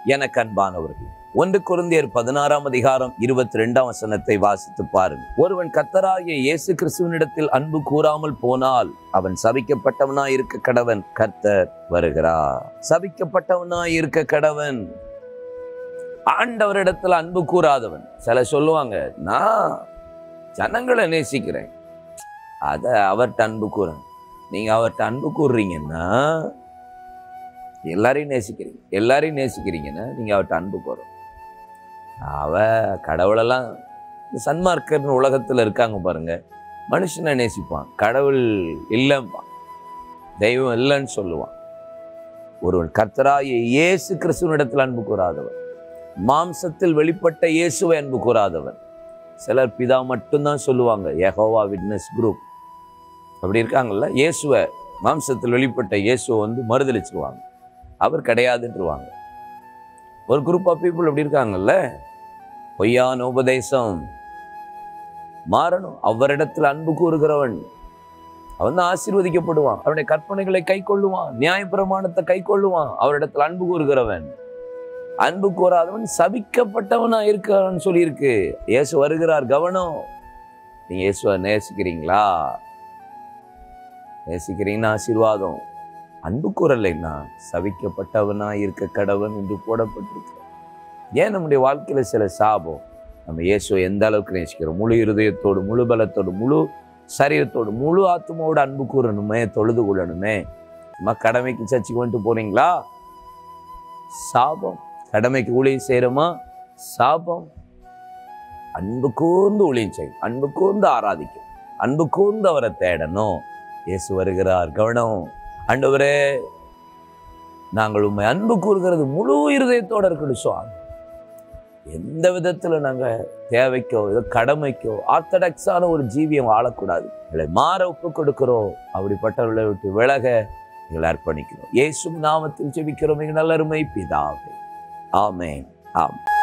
எனக்கு அன்பானவர்கள் ஒன்று குருந்தியர் பதினாறாம் அதிகாரம் இருபத்தி ரெண்டாம் வசனத்தை வாசித்து பாருங்கள் ஒருவன் கர்த்தராகிய இயேசு கிறிஸ்துவனிடத்தில் அன்பு கூறாமல் போனால் அவன் சபிக்கப்பட்டவனாய் இருக்க கடவன் கர்த்தர் வருகிறார் சபிக்கப்பட்டவனாய் இருக்க கடவன் ஆண்டவரிடத்தில் அன்பு கூறாதவன் சில சொல்லுவாங்க நான் ஜனங்களை நேசிக்கிறேன் அத அவர்கிட்ட அன்பு கூறேன் நீங்க அவர்கிட்ட அன்பு கூறுறீங்கன்னா எல்லாரையும் நேசிக்கிறீங்க எல்லாரையும் நேசிக்கிறீங்கன்னா நீங்க அவர்கிட்ட அன்பு கூறணும் அவ கடவுளெல்லாம் இந்த சன்மார்க்கர்னு உலகத்துல இருக்காங்க பாருங்க மனுஷனை நேசிப்பான் கடவுள் இல்லைம்பான் தெய்வம் இல்லைன்னு சொல்லுவான் ஒருவன் கர்த்தராகிய இயேசு கிறிஸ்துவனிடத்தில் அன்பு கூறாதவன் மாம்சத்தில் வெளிப்பட்ட இயேசுவை அன்பு கூறாதவன் சிலர் பிதா மட்டும்தான் சொல்லுவாங்க யெகோவா விட்னஸ் குரூப் அப்படி இருக்காங்கல்ல இயேசுவை மாம்சத்தில் வெளிப்பட்ட இயேசுவை வந்து மறுதளிச்சிருவாங்க அவர் கிடையாதுன்றவாங்க ஒரு குரூப் ஆஃப் பீப்புள் அப்படி இருக்காங்கல்ல பொய்யான உபதேசம் மாறணும் அவரிடத்தில் அன்பு கூறுகிறவன் அவன் தான் ஆசீர்வதிக்கப்படுவான் அவருடைய கற்பனைகளை கை கொள்ளுவான் நியாயப்பிரமாணத்தை கை கொள்ளுவான் அவரிடத்தில் அன்பு கூறுகிறவன் அன்பு கூறாதவன் சபிக்கப்பட்டவனா இருக்கிறான்னு சொல்லியிருக்கு இயேசு வருகிறார் கவனம் நீங்க இயேசுவை நேசிக்கிறீங்களா நேசிக்கிறீங்கன்னா ஆசீர்வாதம் அன்பு கூறலைன்னா சபிக்கப்பட்டவனா இருக்க கடவன் என்று போடப்பட்டிருக்கு ஏன் நம்முடைய வாழ்க்கையில சில சாபம் நம்ம இயேசுவை எந்த அளவுக்கு நேசிக்கிறோம் முழு இருதயத்தோடு முழு பலத்தோடு முழு சரீரத்தோடு முழு ஆத்மாவோடு அன்பு கூறணுமே தொழுது கொள்ளணுமே சும்மா கடமைக்கு சர்ச்சுக்கு வந்துட்டு போறீங்களா சாபம் கடமைக்கு ஊழியம் செய்கிறோமா சாபம் அன்பு கூர்ந்து ஊழியம் செய்யும் அன்பு கூர்ந்து ஆராதிக்கும் அன்பு கூர்ந்து அவரை தேடணும் இயேசு வருகிறார் கவனம் ஆண்டவரே நாங்கள் உண்மை அன்பு கூறுகிறது முழு இருதயத்தோட இருக்கணும் சுவாமி எந்த விதத்துல நாங்க தேவைக்கோ ஏதோ கடமைக்கோ ஆர்த்தடாக்ஸான ஒரு ஜீவியம் வாழக்கூடாது எங்களை மாற ஒப்பு கொடுக்கிறோம் அப்படிப்பட்டவர்களை விட்டு விலக எங்களை அர்ப்பணிக்கிறோம் இயேசு நாமத்தில் ஜெபிக்கிறோம் எங்கள் நல்லருமை பிதாவே ஆமென் ஆம்